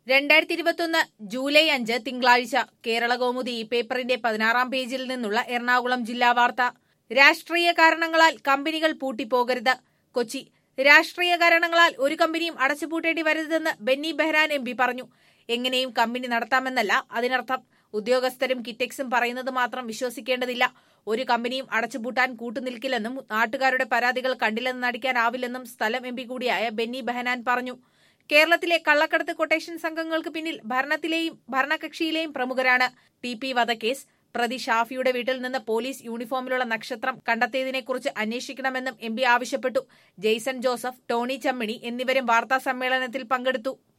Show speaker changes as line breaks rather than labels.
രണ്ടായിരത്തി ഇരുപത്തൊന്ന് ജൂലൈ അഞ്ച് തിങ്കളാഴ്ച കേരള കൗമുദി ഈ പേപ്പറിന്റെ പതിനാറാം പേജിൽ നിന്നുള്ള എറണാകുളം ജില്ലാ വാർത്ത രാഷ്ട്രീയ കാരണങ്ങളാൽ കമ്പനികൾ പൂട്ടിപ്പോകരുത് കൊച്ചി രാഷ്ട്രീയ കാരണങ്ങളാൽ ഒരു കമ്പനിയും അടച്ചുപൂട്ടേണ്ടി വരരുതെന്ന് ബെന്നി ബെഹ്റാൻ എം പി പറഞ്ഞു എങ്ങനെയും കമ്പനി നടത്താമെന്നല്ല അതിനർത്ഥം ഉദ്യോഗസ്ഥരും കിറ്റക്സും പറയുന്നത് മാത്രം വിശ്വസിക്കേണ്ടതില്ല ഒരു കമ്പനിയും അടച്ചുപൂട്ടാൻ കൂട്ടുനിൽക്കില്ലെന്നും നാട്ടുകാരുടെ പരാതികൾ കണ്ടില്ലെന്ന് നടിക്കാനാവില്ലെന്നും സ്ഥലം എം പി കൂടിയായ ബെന്നി ബെഹനാൻ പറഞ്ഞു കേരളത്തിലെ കള്ളക്കടത്ത് കൊട്ടേഷൻ സംഘങ്ങൾക്ക് പിന്നിൽ ഭരണത്തിലെയും ഭരണകക്ഷിയിലെയും പ്രമുഖരാണ് ടി പി വധക്കേസ് പ്രതി ഷാഫിയുടെ വീട്ടിൽ നിന്ന് പോലീസ് യൂണിഫോമിലുള്ള നക്ഷത്രം കണ്ടെത്തിയതിനെക്കുറിച്ച് അന്വേഷിക്കണമെന്നും എം പി ആവശ്യപ്പെട്ടു ജെയ്സൺ ജോസഫ് ടോണി ചമ്മിണി എന്നിവരും വാർത്താ സമ്മേളനത്തിൽ പങ്കെടുത്തു